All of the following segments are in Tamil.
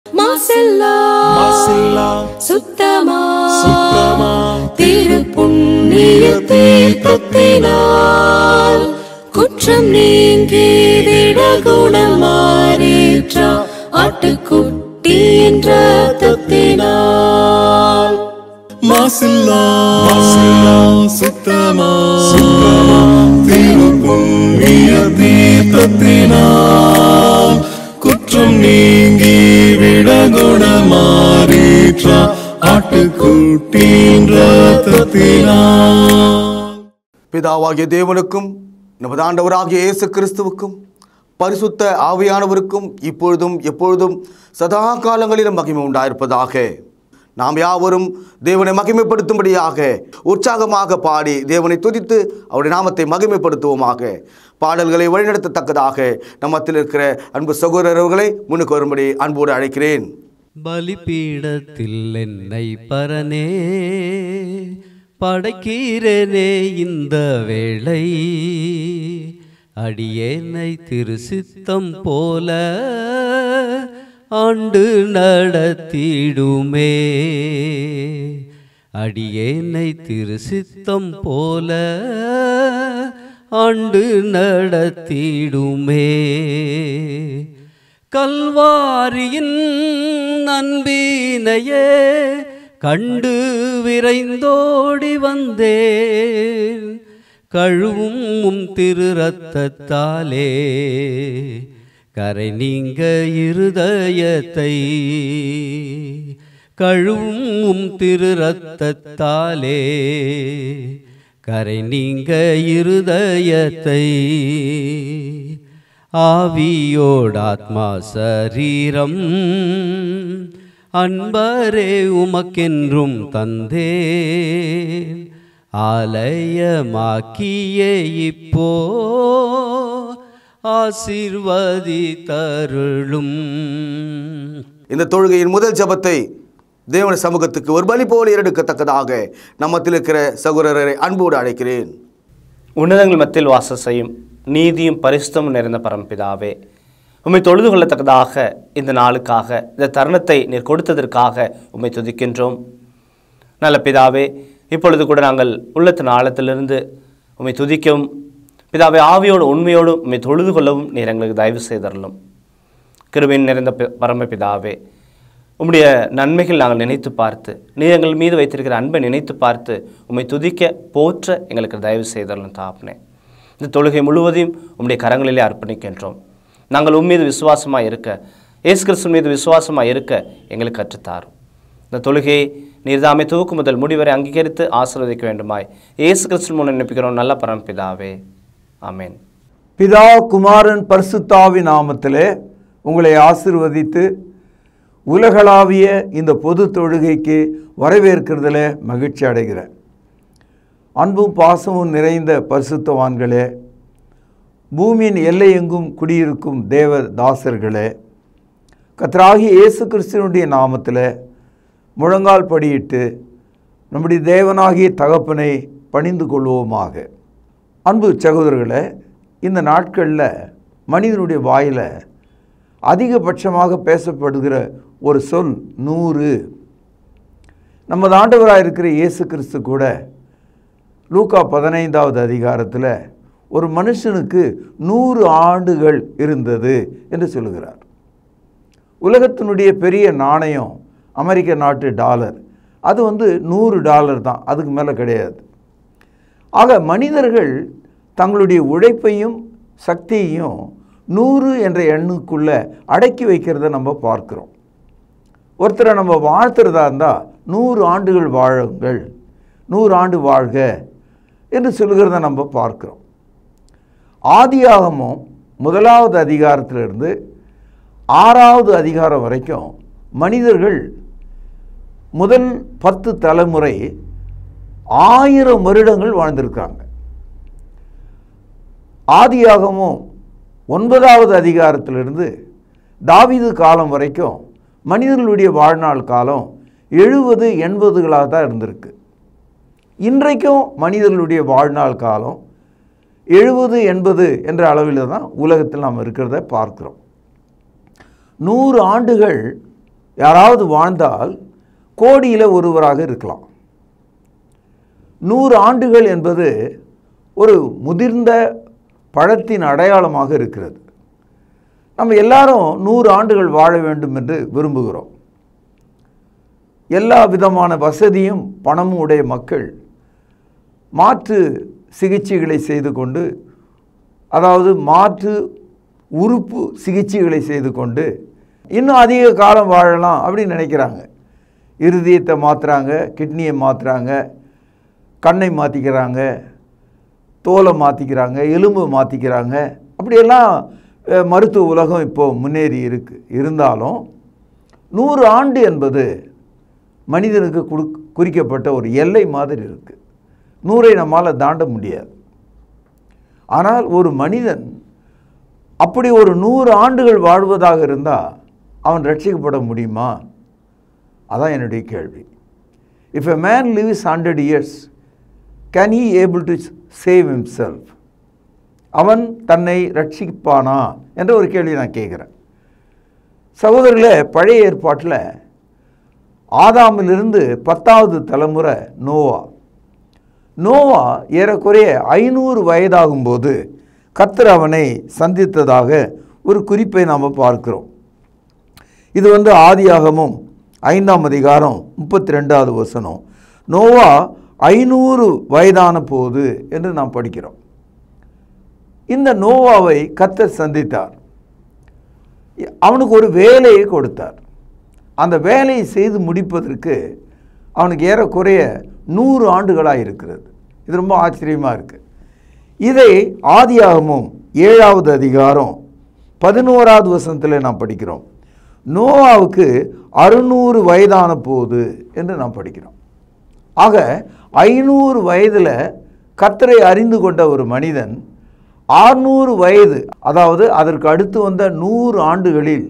மாசெல்லா மாசில்லா சுத்தமா சுத்தமா திரு புண்ணிய தீர்த்தத்தினால் குற்றம் நீங்கி விடகுணம் மாறேற்ற ஆட்டுக்குட்டி என்ற தத்தினால் மாசில்லா மாசில்லா சுத்தமா சுத்தமா திருப்புண்ணிய தீர்த்தத்தினால் குற்றம் நீங்கி விடகுண மாறீற்ற ஆட்டுக்குட்டின் ரத்தத்தினால் பிதாவாகிய தேவனுக்கும் நமது ஆண்டவராகிய இயேசு கிறிஸ்துவுக்கும் பரிசுத்த ஆவியானவருக்கும் இப்பொழுதும் எப்பொழுதும் சதா காலங்களிலும் மகிமை உண்டாயிருப்பதாக நாம் யாவரும் தேவனை மகிமைப்படுத்தும்படியாக உற்சாகமாக பாடி தேவனை துதித்து அவருடைய நாமத்தை மகிமைப்படுத்துவோமாக பாடல்களை வழிநடத்தத்தக்கதாக நம்மத்தில் இருக்கிற அன்பு சகோதரர்களை முன்னுக்கு வரும்படி அன்போடு அழைக்கிறேன் பலிபீடத்தில் என்னை பரனே படைக்கிறேனே இந்த வேளை அடியேனை திருசித்தம் போல ஆண்டு நடத்திடுமே அடியேனை திருசித்தம் போல ஆண்டு நடத்திடுமே கல்வாரியின் அன்பினையே கண்டு விரைந்தோடி வந்தேன் கழுவும் உம் திரு ரத்தத்தாலே கரை நீங்க இருதயத்தை கழுவும் உம் திரு ரத்தத்தாலே கரை நீங்க இருதயத்தை ஆவியோடாத்மா சரீரம் அன்பரே உமக்கென்றும் தந்தேன் ஆலயமாக்கியே இப்போ ஆசீர்வதி தருளும் இந்த தொழுகையின் முதல் ஜெபத்தை தேவன சமூகத்துக்கு ஒரு பலி போல ஏறெடுக்கத்தக்கதாக நம்மத்தில் இருக்கிற சகோதரரை அன்போடு அழைக்கிறேன் உன்னதங்கள் மத்தியில் வாசம் செய்யும் நீதியும் பரிசுத்தமும் நிறைந்த பரம்பிதாவே உம்மை தொழுது கொள்ளத்தக்கதாக இந்த நாளுக்காக இந்த தருணத்தை நீர் கொடுத்ததற்காக உம்மை துதிக்கின்றோம் நல்ல பிதாவே இப்பொழுது கூட நாங்கள் உள்ளத்தின் ஆழத்திலிருந்து உம்மை துதிக்கவும் பிதாவே ஆவியோடு உண்மையோடும் உம்மை தொழுது கொள்ளவும் நீர் எங்களுக்கு தயவு செய்தரலும் கிருபையின் நிறைந்த பி- பரமபிதாவே உம்முடைய நன்மைகள் நாங்கள் நினைத்து பார்த்து நீர் எங்கள் மீது வைத்திருக்கிற அன்பை நினைத்து பார்த்து உம்மை துதிக்க போற்ற எங்களுக்கு தயவு செய்தரலும் தாப்னே இந்த தொழுகை முழுவதையும் உம்முடைய கரங்களிலே அர்ப்பணிக்கின்றோம் நாங்கள் உம் மீது விசுவாசமாக இருக்க இயேசு கிறிஸ்து மீது விசுவாசமாக இருக்க எங்களுக்கு கற்றுத்தாரும் இந்த தொழுகையை நீர்தாமை துவக்கு முதல் முடிவரை அங்கீகரித்து ஆசீர்வதிக்க வேண்டுமாய் இயேசு கிறிஸ்து மூலம் நினைப்பிக்கிறோம் நல்ல பரமபிதாவே ஆமென் பிதா குமாரன் பரிசுத்தாவி நாமத்திலே உங்களை ஆசிர்வதித்து உலகளாவிய இந்த பொது தொழுகைக்கு வரவேற்கிறதுல மகிழ்ச்சி அடைகிறேன் அன்பும் பாசமும் நிறைந்த பரிசுத்தவான்களே பூமியின் எல்லையெங்கும் குடியிருக்கும் தேவ தாசர்களே கர்த்தராகிய இயேசு கிறிஸ்துவனுடைய நாமத்தில் முழங்கால் படியிட்டு நம்முடைய தேவனாகிய தகப்பனை பணிந்து கொள்வோமாக அன்பு சகோதரர்களே இந்த நாட்களில் மனிதனுடைய வாயில் அதிகபட்சமாக பேசப்படுகிற ஒரு சொல் நூறு நமது ஆண்டவராக இருக்கிற இயேசு கிறிஸ்து கூட லூக்கா பதினைந்தாவது அதிகாரத்தில் ஒரு மனுஷனுக்கு நூறு ஆண்டுகள் இருந்தது என்று சொல்லுகிறார் உலகத்தினுடைய பெரிய நாணயம் அமெரிக்க நாட்டு டாலர் அது வந்து நூறு டாலர் தான் அதுக்கு மேலே கிடையாது ஆக மனிதர்கள் தங்களுடைய உழைப்பையும் சக்தியையும் நூறு என்ற எண்ணுக்குள்ளே அடக்கி வைக்கிறத நம்ம பார்க்குறோம் ஒருத்தரை நம்ம வாழ்த்துறதா இருந்தால் நூறு ஆண்டுகள் வாழுங்கள் நூறு ஆண்டு வாழ்க என்று சொல்கிறத நம்ம பார்க்குறோம் ஆதியாகமும் முதலாவது அதிகாரத்திலிருந்து ஆறாவது அதிகாரம் வரைக்கும் மனிதர்கள் முதல் பத்து தலைமுறை ஆயிரம் வருடங்கள் வாழ்ந்திருக்காங்க ஆதியாகமும் ஒன்பதாவது அதிகாரத்திலிருந்து தாவீது காலம் வரைக்கும் மனிதர்களுடைய வாழ்நாள் காலம் எழுபது எண்பதுகளாக தான் இருந்திருக்கு இன்றைக்கும் மனிதர்களுடைய வாழ்நாள் காலம் எழுபது எண்பது என்ற அளவில் தான் உலகத்தில் நாம் இருக்கிறத பார்க்கிறோம் நூறு ஆண்டுகள் யாராவது வாழ்ந்தால் கோடியில் ஒருவராக இருக்கலாம் நூறு ஆண்டுகள் என்பது ஒரு முதிர்ந்த பழத்தின் அடையாளமாக இருக்கிறது நம்ம எல்லாரும் நூறு ஆண்டுகள் வாழ வேண்டும் என்று விரும்புகிறோம் எல்லா விதமான வசதியும் பணமும் உடைய மக்கள் மாற்று சிகிச்சைகளை செய்து கொண்டு அதாவது மாற்று உறுப்பு சிகிச்சைகளை செய்து கொண்டு இன்னும் அதிக காலம் வாழலாம் அப்படின்னு நினைக்கிறாங்க இருதயத்தை மாற்றுறாங்க கிட்னியை மாற்றுறாங்க கண்ணை மாற்றிக்கிறாங்க தோலை மாற்றிக்கிறாங்க எலும்பு மாற்றிக்கிறாங்க அப்படியெல்லாம் அஹ், மருத்துவ உலகம் இப்போது முன்னேறி இருக்கு இருந்தாலும் நூறு ஆண்டு என்பது மனிதனுக்கு குடு குறிக்கப்பட்ட ஒரு எல்லை மாதிரி இருக்குது நூறை நம்மால் தாண்ட முடியாது ஆனால் ஒரு மனிதன் அப்படி ஒரு நூறு ஆண்டுகள் வாழ்வதாக இருந்தால் அவன் ரட்சிக்கப்பட முடியுமா அதான் என்னுடைய கேள்வி if a man lives hundred years can he able to save himself அவன் தன்னை ரட்சிப்பானா என்ற ஒரு கேள்வி நான் கேட்குறேன் சகோதரர்களே பழைய ஏற்பாட்டில் ஆதாமிலிருந்து பத்தாவது தலைமுறை நோவா நோவா ஏறக்குறைய ஐநூறு வயதாகும்போது கர்த்தர் அவனை சந்தித்ததாக ஒரு குறிப்பை நாம் பார்க்கிறோம் இது வந்து ஆதியாகமும் ஐந்தாம் அதிகாரம் முப்பத்தி ரெண்டாவது வசனம் நோவா ஐநூறு வயதான போது என்று நாம் படிக்கிறோம் இந்த நோவாவை கர்த்தர் சந்தித்தார் அவனுக்கு ஒரு வேலையை கொடுத்தார் அந்த வேலையை செய்து முடிப்பதற்கு அவனுக்கு ஏறக்குறைய நூறு ஆண்டுகளாக இருக்கிறது இது ரொம்ப ஆச்சரியமாக இருக்குது இதை ஆதியாகமும் ஏழாவது அதிகாரம் பதினோராவது வசனத்தில் நாம் படிக்கிறோம் நோவாவுக்கு அறுநூறு வயதான போது என்று நாம் படிக்கிறோம் ஆக ஐநூறு வயதில் கர்த்தரை அறிந்து கொண்ட ஒரு மனிதன் ஆறுநூறு வயது அதாவது அதற்கு அடுத்து வந்த நூறு ஆண்டுகளில்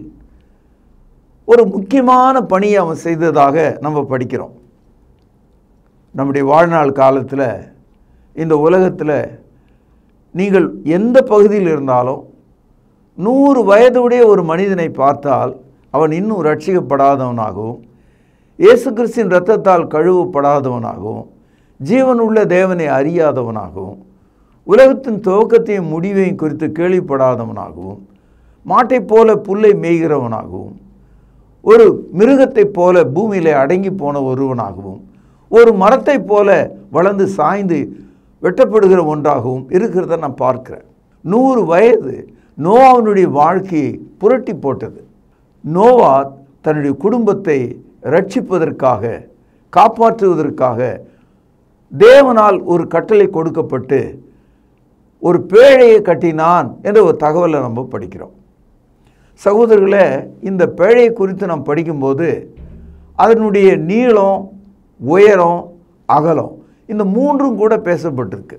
ஒரு முக்கியமான பணியை அவன் செய்ததாக நம்ம படிக்கிறோம் நம்முடைய வாழ்நாள் காலத்தில் இந்த உலகத்தில் நீங்கள் எந்த பகுதியில் இருந்தாலும் நூறு வயதுடைய ஒரு மனிதனை பார்த்தால் அவன் இன்னும் ரட்சிக்கப்படாதவனாகவும் இயேசு கிறிஸ்தின் இரத்தத்தால் கழுவப்படாதவனாகவும் ஜீவனுள்ள தேவனை அறியாதவனாகவும் உலகத்தின் துவக்கத்தையும் முடிவையும் குறித்து கேள்விப்படாதவனாகவும் மாட்டைப் போல புல்லை மேய்கிறவனாகவும் ஒரு மிருகத்தைப் போல பூமியிலே அடங்கி போன ஒருவனாகவும் ஒரு மரத்தைப் போல வளர்ந்து சாய்ந்து வெட்டப்படுகிற ஒன்றாகவும் இருக்கிறத நான் பார்க்கிறேன் நூறு வயது நோவாவினுடைய வாழ்க்கையை புரட்டி போட்டது நோவா தன்னுடைய குடும்பத்தை ரட்சிப்பதற்காக காப்பாற்றுவதற்காக தேவனால் ஒரு கட்டளை கொடுக்கப்பட்டு ஒரு பேழையை கட்டினான் என்ற ஒரு தகவலை நம்ம படிக்கிறோம் சகோதரர்களே இந்த பேழையை குறித்து நாம் படிக்கும்போது அதனுடைய நீளம் உயரம் அகலம் இந்த மூன்றும் கூட பேசப்பட்டிருக்கு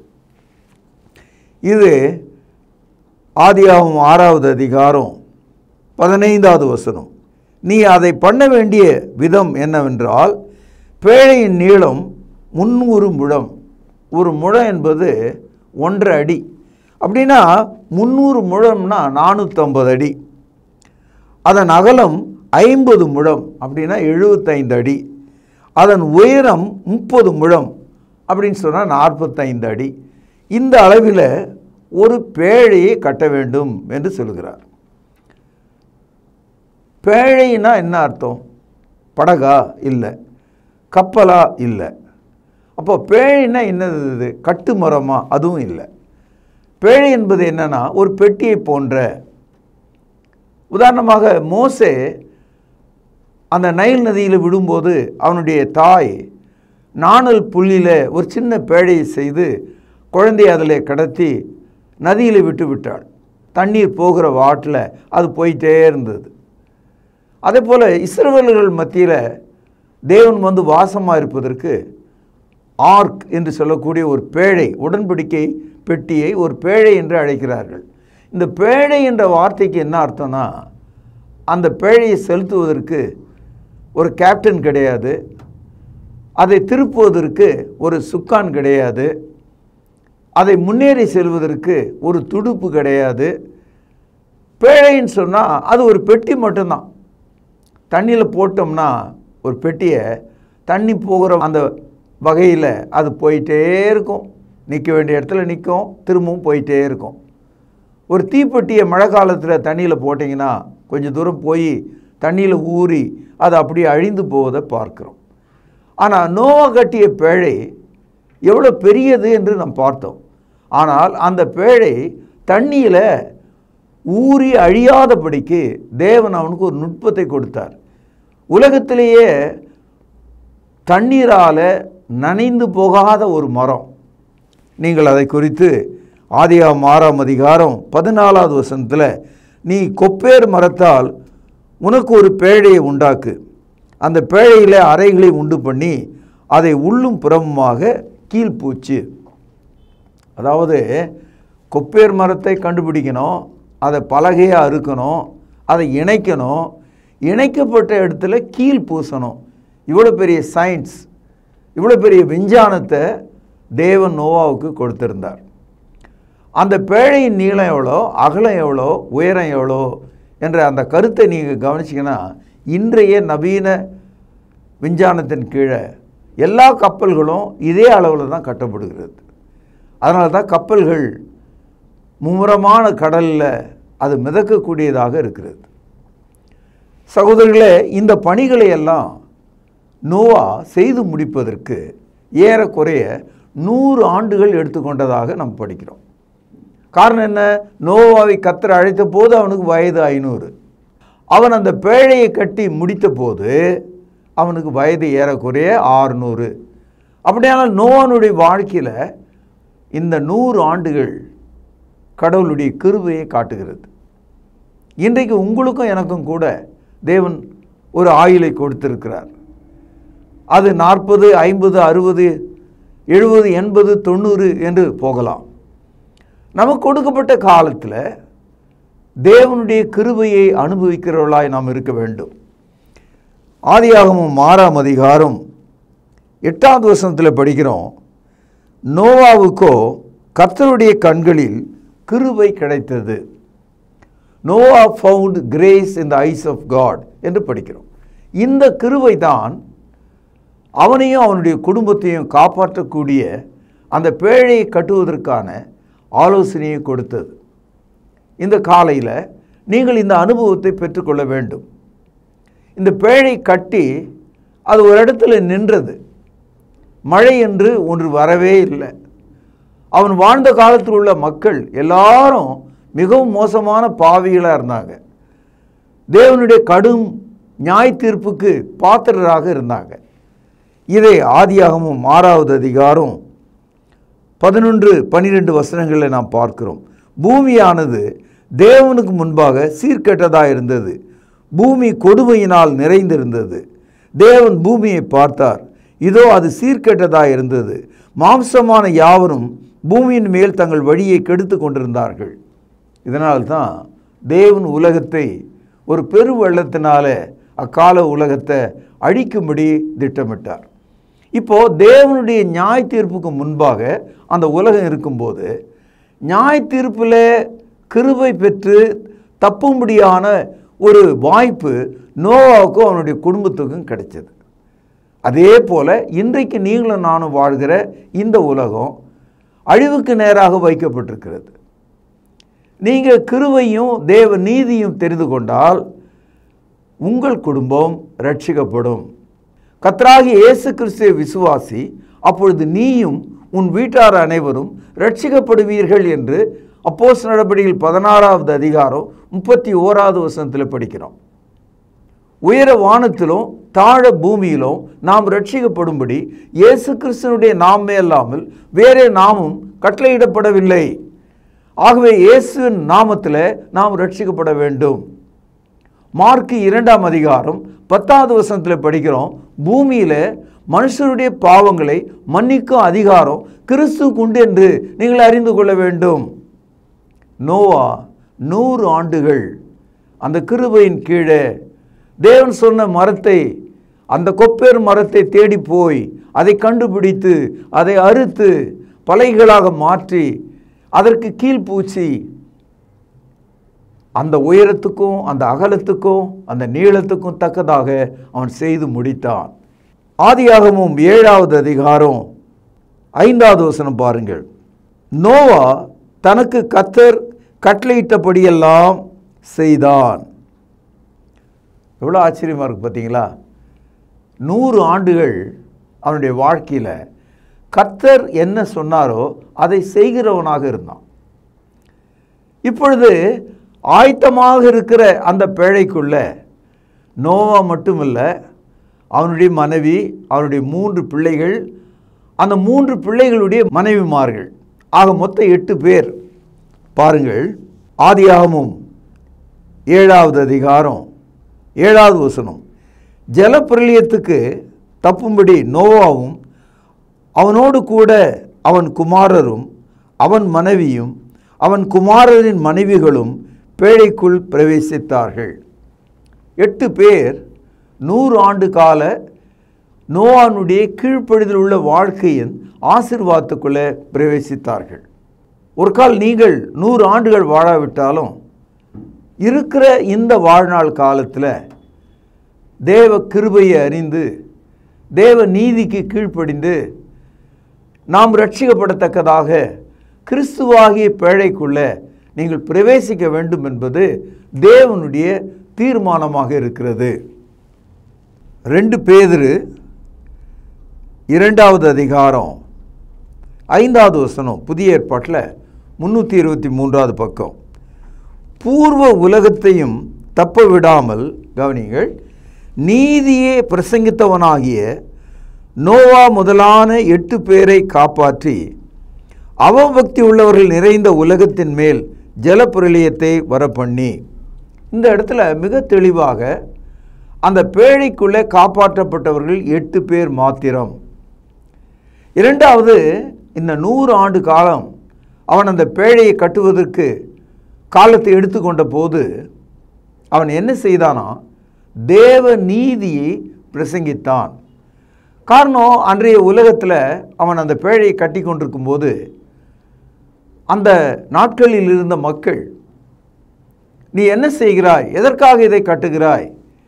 இது ஆதியாகமம் ஆறாவது அதிகாரம் பதினைந்தாவது வசனம் நீ அதை பண்ண வேண்டிய விதம் என்னவென்றால் பேழையின் நீளம் முந்நூறு முழம் ஒரு முழம் என்பது ஒன்றரை அடி அப்படின்னா முந்நூறு முழம்னா நானூற்றம்பது அடி அதன் அகலம் ஐம்பது முழம் அப்படின்னா எழுபத்தைந்து அடி அதன் உயரம் முப்பது முழம் அப்படின்னு சொன்னால் நாற்பத்தைந்து அடி இந்த அளவில் ஒரு பேழையை கட்ட வேண்டும் என்று சொல்கிறார் பேழைனா என்ன அர்த்தம் படகா இல்லை கப்பலா இல்லை அப்போ பேழைனா என்னது இது கட்டுமரமா அதுவும் இல்லை பேழை என்பது என்னன்னா ஒரு பெட்டியை போன்ற உதாரணமாக மோசே அந்த நைல் நதியில் விடும்போது அவனுடைய தாய் நாணல் புல்லில் ஒரு சின்ன பேழையை செய்து குழந்தையை அதில் கடத்தி நதியில் விட்டு விட்டாள் தண்ணீர் போகிற வாட்டில் அது போயிட்டே இருந்தது அதே போல் இஸ்ரவேலர்கள் மத்தியில் தேவன் வந்து வாசமாக இருப்பதற்கு ஆர்க் என்று சொல்லக்கூடிய ஒரு பேழை உடன்படிக்கை பெட்டியை ஒரு பேழை என்று அழைக்கிறார்கள் இந்த பேழை என்ற வார்த்தைக்கு என்ன அர்த்தம்னா அந்த பேழையை செலுத்துவதற்கு ஒரு கேப்டன் கிடையாது அதை திருப்புவதற்கு ஒரு சுக்கான் கிடையாது அதை முன்னேறி செல்வதற்கு ஒரு துடுப்பு கிடையாது பேழைன்னு சொன்னால் அது ஒரு பெட்டி மட்டும்தான் தண்ணியில் போட்டோம்னா ஒரு பெட்டியை தண்ணி போகிற அந்த வகையில் அது போயிட்டே இருக்கும் நிற்க வேண்டிய இடத்துல நிற்கும் திரும்பவும் போயிட்டே இருக்கும் ஒரு தீப்பெட்டியை மழை காலத்தில் தண்ணியில் போட்டிங்கன்னா கொஞ்சம் தூரம் போய் தண்ணியில் ஊறி அது அப்படியே அழிந்து போவதை பார்க்கிறோம் ஆனால் நோவா கட்டிய பேழை எவ்வளோ பெரியது என்று நாம் பார்த்தோம் ஆனால் அந்த பேழை தண்ணியில் ஊறி அழியாதபடிக்கு தேவன் அவனுக்கு ஒரு நுட்பத்தை கொடுத்தார் உலகத்திலேயே தண்ணீரால் நனைந்து போகாத ஒரு மரம் நீங்கள் அதை குறித்து ஆதியாம் ஆறாம் அதிகாரம் பதினாலாவது வசனத்தில் நீ கொப்பேர் மரத்தால் உனக்கு ஒரு பேழையை உண்டாக்கு அந்த பேழையில் அறைகளை உண்டு பண்ணி அதை உள்ளும் புறமுமாக கீழ்ப்பூச்சு அதாவது கொப்பேர் மரத்தை கண்டுபிடிக்கணும் அதை பலகையாக அறுக்கணும் அதை இணைக்கணும் இணைக்கப்பட்ட இடத்துல கீழ் பூசணும் இவ்வளோ பெரிய சயின்ஸ் இவ்வளோ பெரிய விஞ்ஞானத்தை தேவன் நோவாவுக்கு கொடுத்திருந்தார் அந்த பேழையின் நீளம் எவ்வளோ அகலம் எவ்வளோ உயரம் எவ்வளோ என்ற அந்த கருத்தை நீங்கள் கவனிச்சிங்கன்னா இன்றைய நவீன விஞ்ஞானத்தின் கீழே எல்லா கப்பல்களும் இதே அளவில் தான் கட்டப்படுகிறது அதனால தான் கப்பல்கள் மும்முரமான கடலில் அது மிதக்கக்கூடியதாக இருக்கிறது சகோதரர்களே இந்த பணிகளை எல்லாம் நோவா செய்து முடிப்பதற்கு ஏறக்குறைய நூறு ஆண்டுகள் எடுத்துக்கொண்டதாக நாம் படிக்கிறோம் காரணம் என்ன நோவாவை கத்தர் அழைத்த போது அவனுக்கு வயது ஐநூறு அவன் அந்த பேழையை கட்டி முடித்த போது அவனுக்கு வயது ஏறக்குறைய ஆறுநூறு அப்படியானால் நோவானுடைய வாழ்க்கையில் இந்த நூறு ஆண்டுகள் கடவுளுடைய கிருபையை காட்டுகிறது இன்றைக்கு உங்களுக்கும் எனக்கும் கூட தேவன் ஒரு ஆயுளை கொடுத்திருக்கிறார் அது நாற்பது ஐம்பது அறுபது எழுபது எண்பது தொண்ணூறு என்று போகலாம் நமக்கு கொடுக்கப்பட்ட காலத்தில் தேவனுடைய கிருபையை அனுபவிக்கிறவர்களாய் நாம் இருக்க வேண்டும் ஆதியாகமும் ஆறாம் அதிகாரம் எட்டாவது வசனத்தில் படிக்கிறோம் நோவாவுக்கோ கர்த்தருடைய கண்களில் கிருபை கிடைத்தது Noah found grace in the eyes of God என்று படிக்கிறோம் இந்த கிருபை தான் அவனையும் அவனுடைய குடும்பத்தையும் காப்பாற்றக்கூடிய அந்த பேழையை கட்டுவதற்கான ஆலோசனையை கொடுத்தது இந்த காலையில் நீங்கள் இந்த அனுபவத்தை பெற்றுக்கொள்ள வேண்டும் இந்த பேழை கட்டி அது ஒரு இடத்துல நின்றது மழை என்று ஒன்று வரவே இல்லை அவன் வாழ்ந்த காலத்தில் உள்ள மக்கள் எல்லாரும் மிகவும் மோசமான பாவிகளாக இருந்தாங்க தேவனுடைய கடும் நியாய தீர்ப்புக்கு பாத்திரராக இருந்தாங்க இதை ஆதியாகமும் ஆறாவது அதிகாரம் பதினொன்று பன்னிரெண்டு வசனங்களில் நாம் பார்க்கிறோம் பூமியானது தேவனுக்கு முன்பாக சீர்கெட்டதாக இருந்தது பூமி கொடுமையினால் நிறைந்திருந்தது தேவன் பூமியை பார்த்தார் இதோ அது சீர்கெட்டதாக இருந்தது மாம்சமான யாவரும் பூமியின் மேல் தங்கள் வழியை கெடுத்து கொண்டிருந்தார்கள் இதனால்தான் தேவன் உலகத்தை ஒரு பெரு வெள்ளத்தினால அக்கால உலகத்தை அழிக்கும்படி திட்டமிட்டார் இப்போ தேவனுடைய நியாய தீர்ப்புக்கு முன்பாக அந்த உலகம் இருக்கும்போது நியாய தீர்ப்பில் கிருபை பெற்று தப்பும்படியான ஒரு வாய்ப்பு நோவாவுக்கும் அவனுடைய குடும்பத்துக்கும் கிடைச்சது அதே போல் இன்றைக்கு நீங்களும் நானும் வாழ்கிற இந்த உலகம் அழிவுக்கு நேராக வைக்கப்பட்டிருக்கிறது நீங்கள் கிருவையும் தேவ நீதியும் தெரிந்து கொண்டால் உங்கள் குடும்பம் ரட்சிக்கப்படும் கத்ராகி இயேசு கிறிஸ்துவை விசுவாசி அப்பொழுது நீயும் உன் வீட்டார் அனைவரும் ரட்சிக்கப்படுவீர்கள் என்று அப்போஸ் நடபடியில் பதினாறாவது அதிகாரம் முப்பத்தி ஓராவது வசனத்தில் படிக்கிறோம் உயர வானத்திலும் தாழ பூமியிலும் நாம் ரட்சிக்கப்படும்படி இயேசு கிறிஸ்தனுடைய நாமே அல்லாமல் வேறே நாமும் கட்டளையிடப்படவில்லை ஆகவே இயேசுவின் நாமத்தில் நாம் ரட்சிக்கப்பட வேண்டும் மார்க்கு இரண்டாம் அதிகாரம் பத்தாவது வசனத்தில் படிக்கிறோம் பூமியில் மனுஷருடைய பாவங்களை மன்னிக்கும் அதிகாரம் கிறிஸ்துவுக்கு உண்டு என்று நீங்கள் அறிந்து கொள்ள வேண்டும் நோவா நூறு ஆண்டுகள் அந்த கிருபையின் கீழே தேவன் சொன்ன மரத்தை அந்த கொப்பேர் மரத்தை தேடி போய் அதை கண்டுபிடித்து அதை அறுத்து பலைகளாக மாற்றி அதற்கு கீழ்ப்பூச்சி அந்த உயரத்துக்கும் அந்த அகலத்துக்கும் அந்த நீளத்துக்கும் தக்கதாக அவன் செய்து முடித்தான் ஆதியாகமும் ஏழாவது அதிகாரம் ஐந்தாவது வசனம் பாருங்கள் நோவா தனக்கு கத்தர் கட்டளையிட்டபடியெல்லாம் செய்தான் எவ்வளோ ஆச்சரியமாக இருக்குது பார்த்தீங்களா நூறு ஆண்டுகள் அவனுடைய வாழ்க்கையில் கர்த்தர் என்ன சொன்னாரோ அதை செய்கிறவனாக இருந்தான் இப்பொழுது ஆயத்தமாக இருக்கிற அந்த பேழைக்குள்ள நோவா மட்டுமல்ல அவனுடைய மனைவி அவனுடைய மூன்று பிள்ளைகள் அந்த மூன்று பிள்ளைகளுடைய மனைவிமார்கள் ஆக மொத்தம் எட்டு பேர் பாருங்கள் ஆதியாகமும் ஏழாவது அதிகாரம் ஏழாவது வசனம் ஜலப்பிரளயத்துக்கு தப்பும்படி நோவாவும் அவனோடு கூட அவன் குமாரரும் அவன் மனைவியும் அவன் குமாரரின் மனைவிகளும் பேழைக்குள் பிரவேசித்தார்கள் எட்டு பேர் நூறு ஆண்டு கால நோவானுடைய கீழ்ப்படிதல் உள்ள வாழ்க்கையின் ஆசிர்வாதத்துக்குள்ளே பிரவேசித்தார்கள் ஒரு கால் நீங்கள் நூறு ஆண்டுகள் வாழாவிட்டாலும் இருக்கிற இந்த வாழ்நாள் காலத்தில் தேவ கிருபையை அறிந்து தேவ நீதிக்கு கீழ்ப்படிந்து நாம் ரட்சிக்கப்படத்தக்கதாக கிறிஸ்துவாகிய பேழைக்குள்ள நீங்கள் பிரவேசிக்க வேண்டும் என்பது தேவனுடைய தீர்மானமாக இருக்கிறது ரெண்டு பேதிரு இரண்டாவது அதிகாரம் ஐந்தாவது வசனம் புதிய ஏற்பாட்டில் முந்நூற்றி இருபத்தி மூன்றாவது பக்கம் பூர்வ உலகத்தையும் தப்ப விடாமல் கவனிங்கள் நீதியே பிரசங்கித்தவனாகிய நோவா முதலான எட்டு பேரை காப்பாற்றி அவபக்தி உள்ளவர்கள் நிறைந்த உலகத்தின் மேல் ஜலப்பிரளயத்தை வரப்பண்ணி இந்த இடத்துல மிக தெளிவாக அந்த பேழைக்குள்ளே காப்பாற்றப்பட்டவர்கள் எட்டு பேர் மாத்திரம் இரண்டாவது இந்த நூறு ஆண்டு காலம் அவன் அந்த பேழையை கட்டுவதற்கு காலத்தை எடுத்துக்கொண்ட போது அவன் என்ன செய்தானா தேவ நீதியை பிரசங்கித்தான் காரணம் அன்றைய உலகத்தில் அவன் அந்த பேழையை கட்டி கொண்டிருக்கும் போது அந்த நாட்களில் இருந்த மக்கள் நீ என்ன செய்கிறாய் எதற்காக இதை கட்டுகிறாய்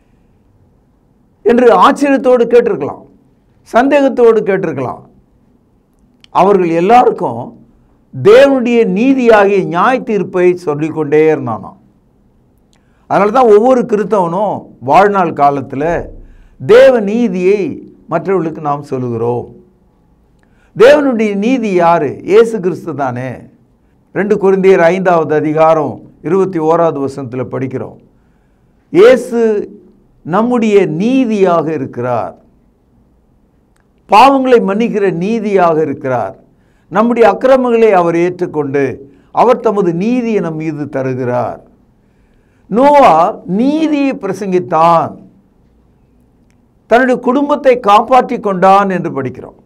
என்று ஆச்சரியத்தோடு கேட்டிருக்கலாம் சந்தேகத்தோடு கேட்டிருக்கலாம் அவர்கள் எல்லாருக்கும் தேவனுடைய நீதியாகிய நியாய தீர்ப்பை சொல்லிக்கொண்டே இருந்தானாம் அதனால தான் ஒவ்வொரு கிறிஸ்தவனும் வாழ்நாள் காலத்தில் தேவ நீதியை மற்றவர்களுக்கு நாம் சொல்லுகிறோம் தேவனுடைய நீதி யாரு இயேசு கிறிஸ்து தானே ரெண்டு குருந்தியர் ஐந்தாவது அதிகாரம் இருபத்தி ஓராவது வசனத்தில் படிக்கிறோம் இயேசு நம்முடைய நீதியாக இருக்கிறார் பாவங்களை மன்னிக்கிற நீதியாக இருக்கிறார் நம்முடைய அக்கிரமங்களை அவர் ஏற்றுக்கொண்டு அவர் தமது நீதியை நம் மீது தருகிறார் நோவா நீதியை பிரசங்கித்தான் தன்னுடைய குடும்பத்தை காப்பாற்றி கொண்டான் என்று படிக்கிறோம்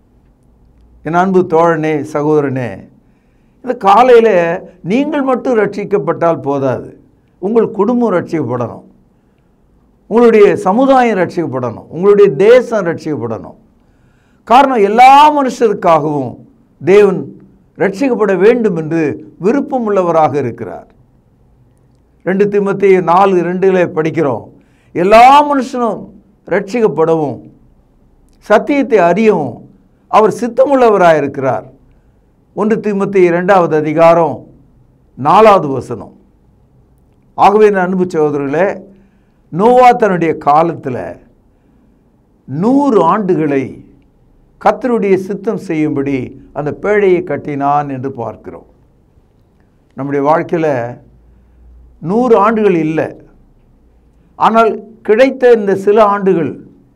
என் அன்பு தோழனே சகோதரனே இந்த காலையில் நீங்கள் மட்டும் ரட்சிக்கப்பட்டால் போதாது உங்கள் குடும்பம் ரட்சிக்கப்படணும் உங்களுடைய சமுதாயம் ரட்சிக்கப்படணும் உங்களுடைய தேசம் ரட்சிக்கப்படணும் காரணம் எல்லா மனுஷருக்காகவும் தேவன் ரட்சிக்கப்பட வேண்டும் என்று விருப்பம் உள்ளவராக இருக்கிறார் ரெண்டு திமுத்தி நாலு ரெண்டில் படிக்கிறோம் எல்லா மனுஷனும் ரட்சிக்கப்படவும் சத்தியத்தை அறியவும் அவர் சித்தமுள்ளவராக இருக்கிறார் ஒன்று திமுத்தி இரண்டாவது அதிகாரம் நாலாவது வசனம் ஆகவே நான் அன்பு சகோதரர்களே நோவா தன்னுடைய காலத்தில் நூறு ஆண்டுகளை கத்தருடைய சித்தம் செய்யும்படி அந்த பேழையை கட்டினான் என்று பார்க்கிறோம் நம்முடைய வாழ்க்கையில் நூறு ஆண்டுகள் இல்லை ஆனால் கிடைத்த இந்த சில ஆண்டுகள்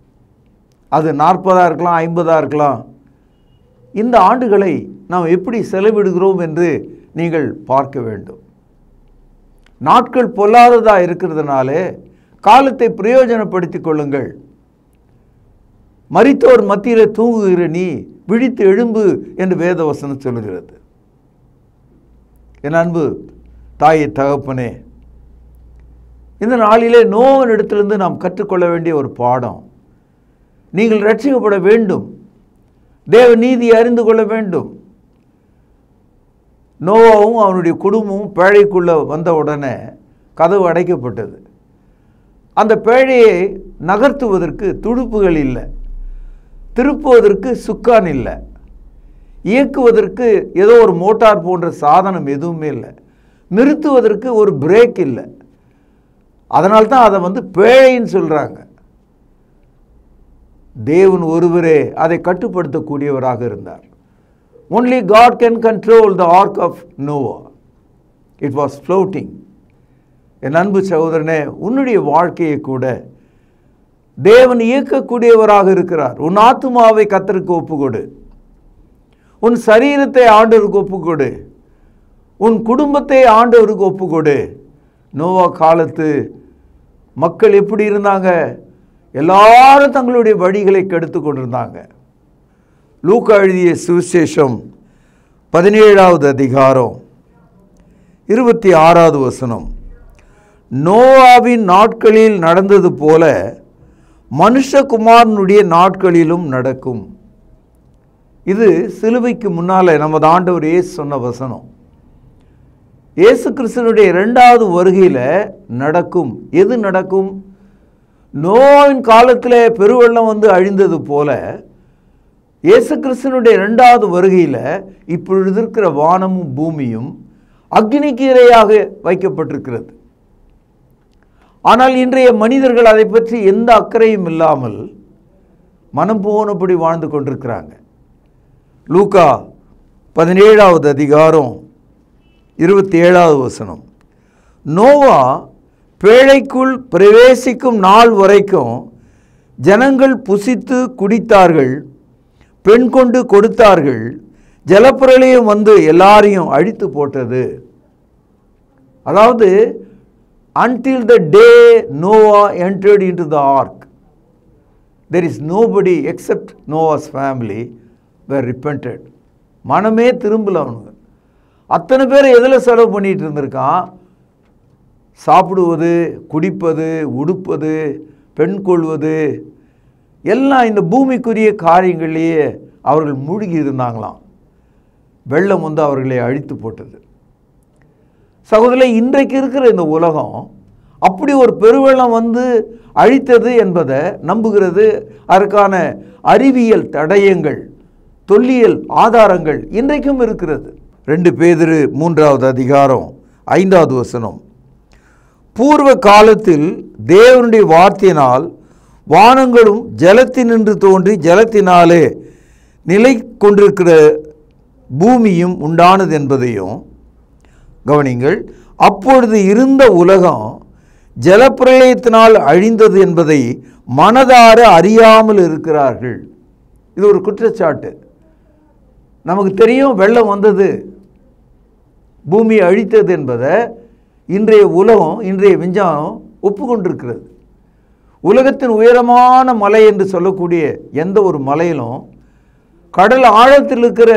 அது நாற்பதாக இருக்கலாம் ஐம்பதாக இருக்கலாம் இந்த ஆண்டுகளை நாம் எப்படி செலவிடுகிறோம் என்று நீங்கள் பார்க்க வேண்டும் நாட்கள் பொல்லாததாக இருக்கிறதுனாலே காலத்தை பிரயோஜனப்படுத்திக் கொள்ளுங்கள் மரித்தோர் மத்தியில் தூங்குகிற நீ விழித்து எழும்பு என்று வேதவசனம் சொல்லுகிறது என் அன்பு தாயை தகப்பனே இந்த நாளிலே நோவன் இடத்திலிருந்து நாம் கற்றுக்கொள்ள வேண்டிய ஒரு பாடம் நீங்கள் ரட்சிக்கப்பட வேண்டும் தேவ நீதியை அறிந்து கொள்ள வேண்டும் நோவாவும் அவனுடைய குடும்பமும் பேழைக்குள்ளே வந்த உடனே கதவு அடைக்கப்பட்டது அந்த பேழையை நகர்த்துவதற்கு துடுப்புகள் இல்லை திருப்புவதற்கு சுக்கான் இல்லை இயக்குவதற்கு ஏதோ ஒரு மோட்டார் போன்ற சாதனம் எதுவுமே இல்லை நிறுத்துவதற்கு ஒரு பிரேக் இல்லை அதனால்தான் அதை வந்து பேழைன்னு சொல்கிறாங்க தேவன் ஒருவரே அதை கட்டுப்படுத்தக்கூடியவராக இருந்தார் only God can control the ark of Noah it was floating என் அன்பு சகோதரனே உன்னுடைய வாழ்க்கையை கூட தேவன் இயக்கக்கூடியவராக இருக்கிறார் உன் ஆத்துமாவை கத்தருக்கு ஒப்புக்கொடு உன் சரீரத்தை ஆண்டவருக்கு ஒப்புக்கொடு உன் குடும்பத்தை ஆண்டவருக்கு ஒப்புக்கொடு நோவா காலத்து மக்கள் எப்படி இருந்தாங்க எல்லாரும் தங்களுடைய வழிகளை கெடுத்து கொண்டிருந்தாங்க லூக்கா எழுதிய சுவிசேஷம் பதினேழாவது அதிகாரம் இருபத்தி ஆறாவது வசனம் நோவாவின் நாட்களில் நடந்தது போல மனுஷகுமாரனுடைய நாட்களிலும் நடக்கும் இது சிலுவைக்கு முன்னால நமது ஆண்டவர் இயேசு சொன்ன வசனம் இயேசு கிறிஸ்தனுடைய இரண்டாவது வருகையில் நடக்கும் எது நடக்கும் நோவின் காலத்தில் பெருவெள்ளம் வந்து அழிந்தது போல இயேசு கிறிஸ்தனுடைய இரண்டாவது வருகையில் இப்பொழுது இருக்கிற வானமும் பூமியும் அக்னிக்கு இரையாக வைக்கப்பட்டிருக்கிறது ஆனால் இன்றைய மனிதர்கள் அதை பற்றி எந்த அக்கறையும் இல்லாமல் மனம் போனபடி வாழ்ந்து கொண்டிருக்கிறாங்க லூக்கா பதினேழாவது அதிகாரம் இருபத்தி ஏழாவது வசனம் நோவா பேழைக்குள் பிரவேசிக்கும் நாள் வரைக்கும் ஜனங்கள் புசித்து குடித்தார்கள் பெண் கொண்டு கொடுத்தார்கள் ஜலப்பிரளயம் வந்து எல்லாரையும் அழித்து போட்டது அதாவது until the day Noah entered into the ark, there is nobody except Noah's family were repented. மனமே திரும்பல அவனுங்க அத்தனை பேர் எதில் செலவு பண்ணிட்டு இருந்திருக்கான் சாப்பிடுவது குடிப்பது உடுப்பது பெண் கொள்வது எல்லாம் இந்த பூமிக்குரிய காரியங்களிலேயே அவர்கள் மூழ்கி இருந்தாங்களாம் வெள்ளம் வந்து அவர்களை அழித்து போட்டது சகோதரர்களே இன்றைக்கு இருக்கிற இந்த உலகம் அப்படி ஒரு பெருவெள்ளம் வந்து அழித்தது என்பதை நம்புகிறது அதற்கான அறிவியல் தடயங்கள் தொல்லியல் ஆதாரங்கள் இன்றைக்கும் இருக்கிறது ரெண்டு பேதிரு மூன்றாவது அதிகாரம் ஐந்தாவது வசனம் பூர்வ காலத்தில் தேவனுடைய வார்த்தையினால் வானங்களும் ஜலத்தினின்று தோன்றி ஜலத்தினாலே நிலை கொண்டிருக்கிற பூமியும் உண்டானது என்பதையும் கவனிங்கள் அப்பொழுது இருந்த உலகம் ஜலப்பிரளயத்தினால் அழிந்தது என்பதை மனதார அறியாமல் இருக்கிறார்கள் இது ஒரு குற்றச்சாட்டு நமக்கு தெரியும் வெள்ளம் வந்தது பூமி அழித்தது என்பதை இன்றைய உலகம் இன்றைய விஞ்ஞானம் ஒப்புக்கொண்டிருக்கிறது உலகத்தின் உயரமான மலை என்று சொல்லக்கூடிய எந்த ஒரு மலையிலும் கடல் ஆழத்தில் இருக்கிற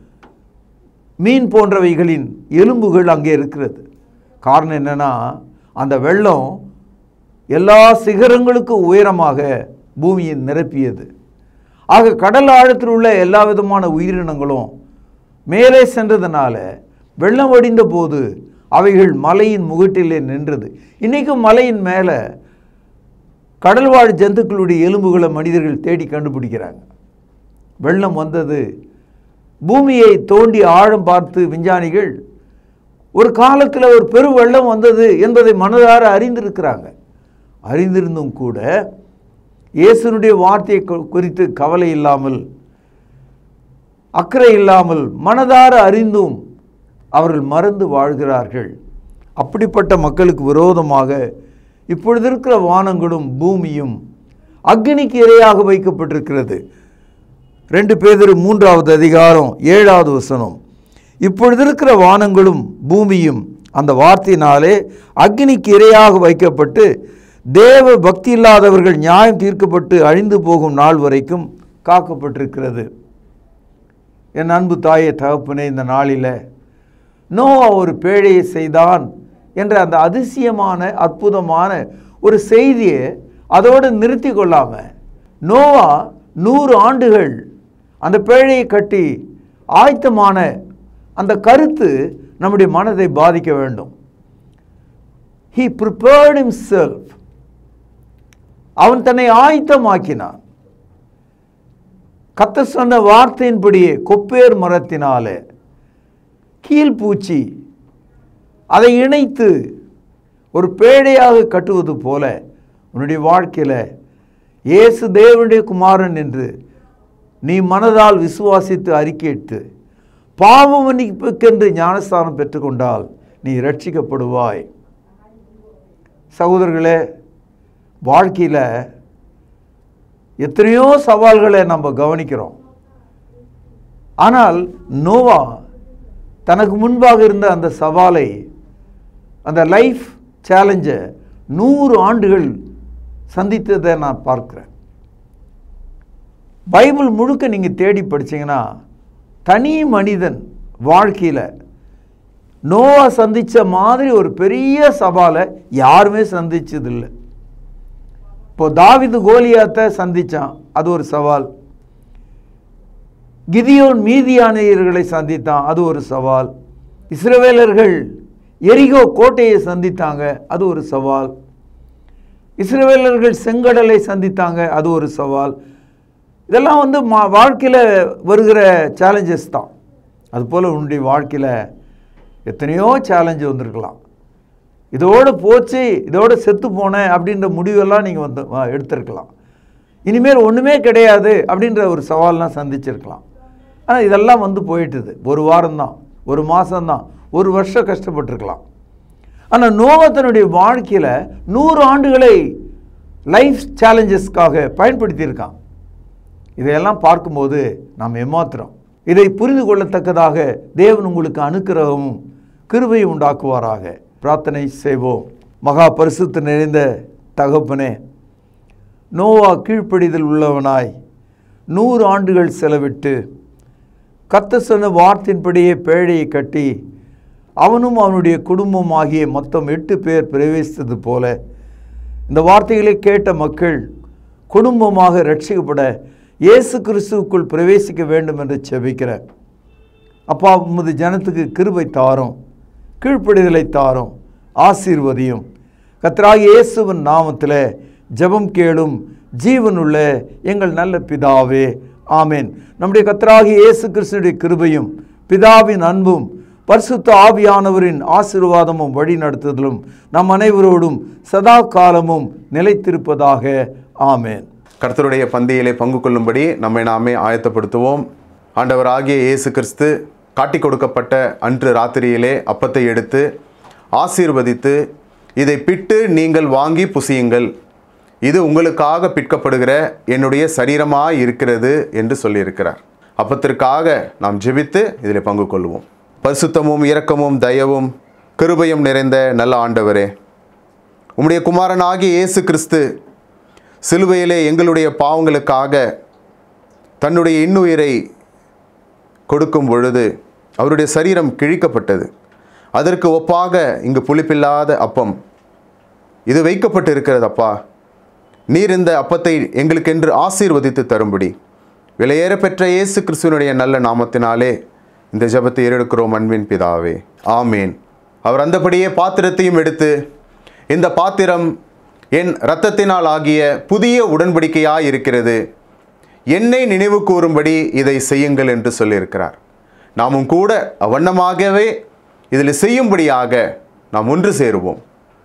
மீன் போன்றவைகளின் எலும்புகள் அங்கே இருக்கிறது காரணம் என்னன்னா அந்த வெள்ளம் எல்லா சிகரங்களுக்கும் உயரமாக பூமியை நிரப்பியது ஆக கடல் ஆழத்தில் உள்ள எல்லா விதமான உயிரினங்களும் மேலே சென்றதுனால வெள்ளம் வடிந்த போது அவைகள் மலையின் முகட்டிலே நின்றது இன்றைக்கும் மலையின் மேலே கடல்வாழ் ஜந்துக்களுடைய எலும்புகளை மனிதர்கள் தேடி கண்டுபிடிக்கிறாங்க வெள்ளம் வந்தது பூமியை தோண்டி ஆழம் பார்த்து விஞ்ஞானிகள் ஒரு காலத்தில் ஒரு பெரு வெள்ளம் வந்தது என்பதை மனதார அறிந்திருக்கிறாங்க அறிந்திருந்தும் கூட இயேசுனுடைய வார்த்தையை கு- குறித்து கவலை இல்லாமல் அக்கறை இல்லாமல் மனதார அறிந்தும் அவர்கள் மறந்து வாழ்கிறார்கள் அப்படிப்பட்ட மக்களுக்கு விரோதமாக இப்பொழுது இருக்கிற வானங்களும் பூமியும் அக்னிக்கு இரையாக வைக்கப்பட்டிருக்கிறது ரெண்டு பேதர் மூன்றாவது அதிகாரம் ஏழாவது வசனம் இப்பொழுது இருக்கிற வானங்களும் பூமியும் அந்த வார்த்தையினாலே அக்னிக்கு இரையாக வைக்கப்பட்டு தேவ பக்தி இல்லாதவர்கள் நியாயம் தீர்க்கப்பட்டு அழிந்து போகும் நாள் வரைக்கும் காக்கப்பட்டிருக்கிறது என் அன்பு தாயே தகப்பனே இந்த நாளில் நோவா ஒரு பேழையை செய்தான் என்ற அந்த அதிசயமான அற்புதமான ஒரு செய்தியை அதோடு நிறுத்தி கொள்ளாம நோவா நூறு ஆண்டுகள் அந்த பேழையை கட்டி ஆயத்தமான அந்த கருத்து நம்முடைய மனதை பாதிக்க வேண்டும் he prepared himself அவன் தன்னை ஆயத்தமாக்கினான் கத்த சொன்ன வார்த்தையின்படியே கொப்பேர் மரத்தினாலே கீழ்பூச்சி அதை இணைத்து ஒரு பேழையாக கட்டுவது போல உன்னுடைய வாழ்க்கையில் இயேசு தேவனுடைய குமாரன் என்று நீ மனதால் விசுவாசித்து அறிக்கையிட்டு பாவ மன்னிப்புக்கென்று ஞானஸ்தானம் பெற்றுக்கொண்டால் நீ ரட்சிக்கப்படுவாய் சகோதரர்களே வாழ்க்கையில் எத்தனையோ சவால்களை நம்ம கவனிக்கிறோம் ஆனால் நோவா தனக்கு முன்பாக இருந்த அந்த சவாலை அந்த லைஃப் சேலஞ்சை நூறு ஆண்டுகள் சந்தித்ததை நான் பார்க்கிறேன் பைபிள் முழுக்க நீங்கள் தேடி படிச்சீங்கன்னா தனி மனிதன் வாழ்க்கையில் நோவா சந்தித்த மாதிரி ஒரு பெரிய சவாலை யாருமே சந்திச்சதில்லை இப்போ தாவிது கோலியாத்தை சந்திச்சான் அது ஒரு சவால் கிதியோன் மீதியானியர்களை சந்தித்தான் அது ஒரு சவால் இஸ்ரவேலர்கள் எரிகோ கோட்டையை சந்தித்தாங்க அது ஒரு சவால் இஸ்ரவேலர்கள் செங்கடலை சந்தித்தாங்க அது ஒரு சவால் இதெல்லாம் வந்து மா வாழ்க்கையில் வருகிற சேலஞ்சஸ் தான் அதுபோல் உன்னுடைய வாழ்க்கையில் எத்தனையோ சேலஞ்சு வந்திருக்கலாம் இதோடு போச்சு இதோடு செத்து போனேன் அப்படின்ற முடிவெல்லாம் நீங்கள் வந்து ஆ, எடுத்திருக்கலாம் இனிமேல் ஒன்றுமே கிடையாது அப்படின்ற ஒரு சவால்லாம் சந்திச்சிருக்கலாம் ஆனால் இதெல்லாம் வந்து போயிட்டுது ஒரு வாரம்தான் ஒரு மாதம்தான் ஒரு வருஷம் கஷ்டப்பட்டிருக்கலாம் ஆனால் நோவத்தனுடைய வாழ்க்கையில் நூறு ஆண்டுகளை லைஃப் சேலஞ்சஸ்க்காக பயன்படுத்தியிருக்கான் இதையெல்லாம் பார்க்கும்போது நாம் ஏமாத்துறோம் இதை புரிந்து கொள்ளத்தக்கதாக தேவன் உங்களுக்கு அனுக்கிரகமும் கிருபையும் உண்டாக்குவாராக பிரார்த்தனை செய்வோம் மகா பரிசுத்து நிறைந்த தகப்பனே நோவா கீழ்ப்படிதல் உள்ளவனாய் நூறு ஆண்டுகள் செலவிட்டு கத்த சொன்ன வார்த்தையின்படியே பேழையை கட்டி அவனும் அவனுடைய குடும்பம் ஆகிய மொத்தம் எட்டு பேர் பிரவேசித்தது போல இந்த வார்த்தைகளை கேட்ட மக்கள் குடும்பமாக ரட்சிக்கப்பட இயேசு கிறிஸ்துவுக்குள் பிரவேசிக்க வேண்டும் என்று செபிக்கிறேன் அப்பா உமது ஜனத்துக்கு கிருபை தாரும் கீழ்ப்படிதலை தாரும் ஆசீர்வதியும் கர்த்தராகிய இயேசுவின் நாமத்தில் ஜெபம் கேளும் ஜீவனுள்ள எங்கள் நல்ல பிதாவே ஆமென் நம்முடைய கர்த்தராகிய இயேசு கிறிஸ்துடைய கிருபையும் பிதாவின் அன்பும் பரிசுத்த ஆவியானவரின் ஆசீர்வாதமும் வழி நடத்துதலும் நம் அனைவரோடும் சதா காலமும் நிலைத்திருப்பதாக ஆமென் கர்த்தருடைய பந்தியிலே பங்கு கொள்ளும்படி நம்மை நாமே ஆயத்தப்படுத்துவோம் ஆண்டவர் ஆகிய இயேசு கிறிஸ்து காட்டிக் கொடுக்கப்பட்ட அன்று ராத்திரியிலே அப்பத்தை எடுத்து ஆசீர்வதித்து இதை பிட்டு நீங்கள் வாங்கி புசியுங்கள் இது உங்களுக்காக பிற்கப்படுகிற என்னுடைய சரீரமாய் இருக்கிறது என்று சொல்லியிருக்கிறார் அப்பத்திற்காக நாம் ஜெபித்து இதில் பங்கு கொள்வோம் பரிசுத்தமும் இரக்கமும் தயவும் கிருபையும் நிறைந்த நல்ல ஆண்டவரே உம்முடைய குமாரனாகிய இயேசு கிறிஸ்து சிலுவையிலே எங்களுடைய பாவங்களுக்காக தன்னுடைய இன்னுயிரை கொடுக்கும் பொழுது அவருடைய சரீரம் கிழிக்கப்பட்டது அதற்கு ஒப்பாக இங்கு புளிப்பில்லாத அப்பம் இது வைக்கப்பட்டு இருக்கிறது அப்பா நீர் இந்த அப்பத்தை எங்களுக்கென்று ஆசீர்வதித்து தரும்படி விலையேற பெற்ற இயேசு கிறிஸ்துவனுடைய நல்ல நாமத்தினாலே இந்த ஜெபத்தை ஏறெடுக்கிறோம் அன்பின் பிதாவே ஆமேன் அவர் அந்தபடியே பாத்திரத்தையும் எடுத்து இந்த பாத்திரம் என் இரத்தத்தினால் ஆகிய புதிய உடன்படிக்கையாய் இருக்கிறது என்னை நினைவு கூறும்படி இதை செய்யுங்கள் என்று சொல்லியிருக்கிறார் நாமும் கூட அவ்வண்ணமாகவே இதில் செய்யும்படியாக நாம் ஒன்று சேருவோம்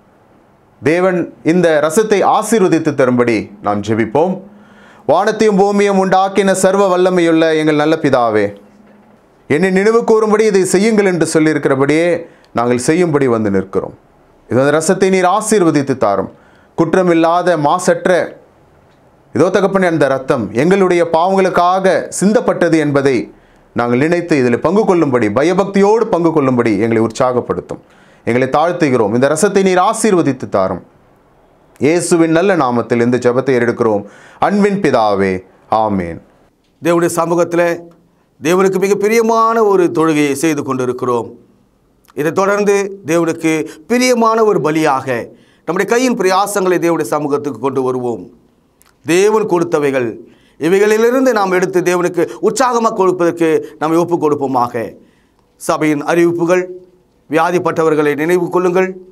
தேவன் இந்த ரசத்தை ஆசீர்வதித்து தரும்படி நாம் ஜெபிப்போம் வானத்தையும் பூமியும் உண்டாக்கின சர்வ வல்லமையுள்ள எங்கள் நல்ல பிதாவே என்னை நினைவு கூறும்படி இதை செய்யுங்கள் என்று சொல்லியிருக்கிறபடியே நாங்கள் செய்யும்படி வந்து நிற்கிறோம் இது அந்த ரசத்தை நீர் ஆசீர்வதித்து தாரும் குற்றமில்லாத மாசற்ற இதோ தகப்பனே அந்த ரத்தம் எங்களுடைய பாவங்களுக்காக சிந்தப்பட்டது என்பதை நாங்கள் நினைத்து இதில் பங்கு கொள்ளும்படி பயபக்தியோடு பங்கு கொள்ளும்படி எங்களை உற்சாகப்படுத்தும் எங்களை தாழ்த்துகிறோம் இந்த ரசத்தை நீர் ஆசீர்வதித்து தாரும் இயேசுவின் நல்ல நாமத்தில் இந்த ஜெபத்தை எடுக்கிறோம் அன்பின் பிதாவே ஆமேன் தேவனுடைய சமூகத்தில் தேவனுக்கு மிக பிரியமான ஒரு தொழுகையை செய்து கொண்டிருக்கிறோம் இதைத் தொடர்ந்து தேவனுக்கு பிரியமான ஒரு பலியாக நம்முடைய கையின் பிரயாசங்களை தேவனுடைய சமூகத்துக்கு கொண்டு வருவோம் தேவன் கொடுத்தவைகள் இவைகளிலிருந்து நாம் எடுத்து தேவனுக்கு உற்சாகமாக கொடுப்பதற்கு நாம் ஒப்புக் கொடுப்போமாக சபையின் அறிவிப்புகள் வியாதிப்பட்டவர்களை நினைவு கொள்ளுங்கள்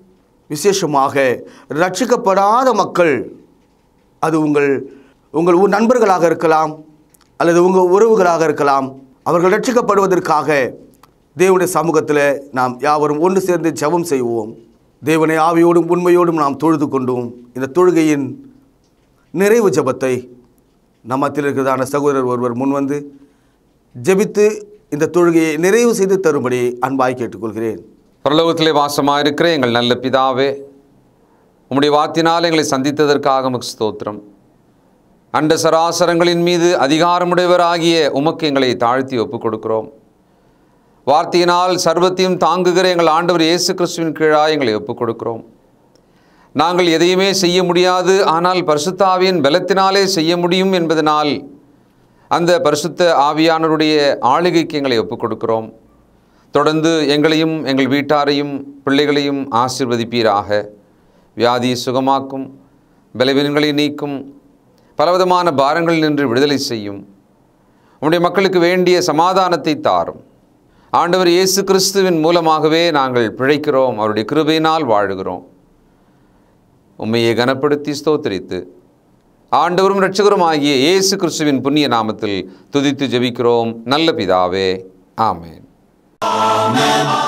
விசேஷமாக ரட்சிக்கப்படாத மக்கள் அது உங்கள் உங்கள் ஊர் நண்பர்களாக இருக்கலாம் அல்லது உங்கள் உறவுகளாக இருக்கலாம் அவர்கள் ரட்சிக்கப்படுவதற்காக தேவனுடைய சமூகத்தில் நாம் யாவரும் ஒன்று சேர்ந்து ஜெபம் செய்வோம் தேவனை ஆவியோடும் உண்மையோடும் நாம் தொழுது கொண்டோம் இந்த தொழுகையின் நிறைவு ஜெபத்தை நம் மத்தியில் இருக்கிறதான சகோதரர் ஒருவர் முன்வந்து ஜெபித்து இந்த தொழுகையை நிறைவு செய்து தரும்படி அன்பாய் கேட்டுக்கொள்கிறேன் பரலோகத்திலே வாசமாயிருக்கிற எங்கள் நல்ல பிதாவே உம்முடைய வார்த்தினால் எங்களை சந்தித்ததற்காக உமக்கு ஸ்தோத்திரம் அண்ட சராசரங்களின் மீது அதிகாரமுடையவராகிய உமக்கு எங்களை தாழ்த்தி ஒப்புக் கொடுக்கிறோம் வார்த்தையினால் சர்வத்தையும் தாங்குகிற எங்கள் ஆண்டவர் இயேசு கிறிஸ்துவின் கீழாக எங்களை ஒப்புக் கொடுக்கிறோம் நாங்கள் எதையுமே செய்ய முடியாது ஆனால் பரிசுத்த ஆவியின் பலத்தினாலே செய்ய முடியும் என்பதனால் அந்த பரிசுத்த ஆவியானவருடைய ஆளுகைக்கு எங்களை ஒப்புக் கொடுக்கிறோம் தொடர்ந்து எங்களையும் எங்கள் வீட்டாரையும் பிள்ளைகளையும் ஆசிர்வதிப்பீராக வியாதியை சுகமாக்கும் பலவீனங்களை நீக்கும் பலவிதமான பாரங்களில் நின்று விடுதலை செய்யும் உம்முடைய மக்களுக்கு வேண்டிய சமாதானத்தை தாரும் ஆண்டவர் இயேசு கிறிஸ்துவின் மூலமாகவே நாங்கள் பிழைக்கிறோம் அவருடைய கிருபையினால் வாழுகிறோம் உம்மையை கனப்படுத்தி ஸ்தோத்திரித்து ஆண்டவரும் இரட்சகரும் ஆகிய இயேசு கிறிஸ்துவின் புண்ணிய நாமத்தில் துதித்து ஜெபிக்கிறோம் நல்ல பிதாவே ஆமென்